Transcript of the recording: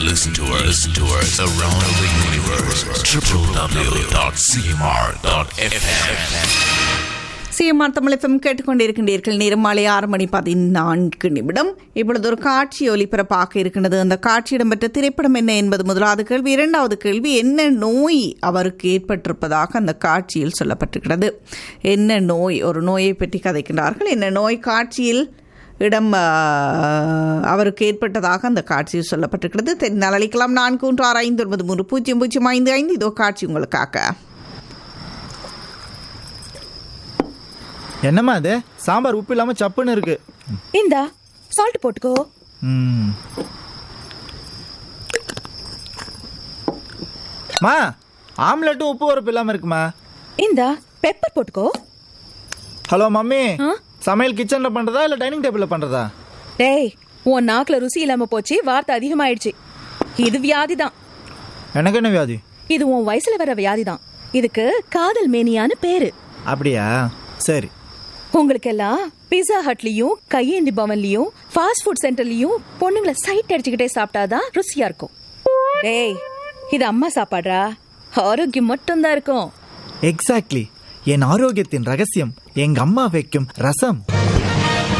listen to us, listen to us around the universe. www.cmr.fm. CMR Tamilagam கேட்டுக்கொண்டிருக்கின்றீர்கள் நேரம் மாலை ஆறு மணி பதினான்கு நிமிடம் இப்பொழுது ஒரு காட்சி ஒலிபரப்பாக இருக்கின்றது அந்த காட்சி இடம்பெற்ற திரைப்படம் என்ன என்பது முதலாவது கேள்வி இரண்டாவது கேள்வி என்ன நோய் அவருக்கு ஏற்பட்டிருப்பதாக அந்த காட்சியில் சொல்லப்பட்டிருக்கிறது என்ன நோய் ஒரு நோயை பற்றி கதைக்கின்றார்கள் என்ன நோய் காட்சியில் இடம் ஆ, அவருக்கு ஏற்பட்டதாக அந்த காட்சியில் சொல்லப்பட்டிருக்கிறது தெரிந்தால் அளிக்கலாம் நான்கு ஒன்று ஆறு ஐந்து ஒன்பது மூன்று பூஜ்ஜியம் பூஜ்ஜியம் ஐந்து ஐந்து இதோ காட்சி உங்களுக்காக என்னம்மா அது சாம்பார் உப்பு இல்லாம சப்புன்னு இருக்கு இந்தா சால்ட் போட்டுக்கோ ம். மா ஆம்லெட்டும் உப்பு உரப்பு இல்லாம இருக்குமா இந்தா பெப்பர் போட்டுக்கோ ஹலோ மம்மி ஆ? சமையல் கிச்சன்ல பண்றதா இல்ல டைனிங் டேபிள்ல பண்றதா டேய் உன் நாக்குல ருசி இல்லாம போச்சு வார்த்தை அதிகமாயிடுச்சு இது வியாதிதான் எனக்கு என்ன வியாதி இது உன் வயசுல வர வியாதிதான் இதுக்கு காதல் மேனியான்னு பேரு அப்படியா சரி உங்களுக்கெல்லாம் பிஸா ஹட்லயும் கையேந்தி பவன்லயும் ஃபாஸ்ட் ஃபுட் சென்டர்லயும் பொண்ணுங்களை சைட் அடிச்சுக்கிட்டே சாப்பிட்டாதான் ருசியா இருக்கும் டேய் இது அம்மா சாப்பாடுறா ஆரோக்கியம் மட்டும்தான் இருக்கும் எக்ஸாக்ட்லி என் ஆரோக்கியத்தின் ரகசியம் எங்க அம்மா வைக்கும் ரசம்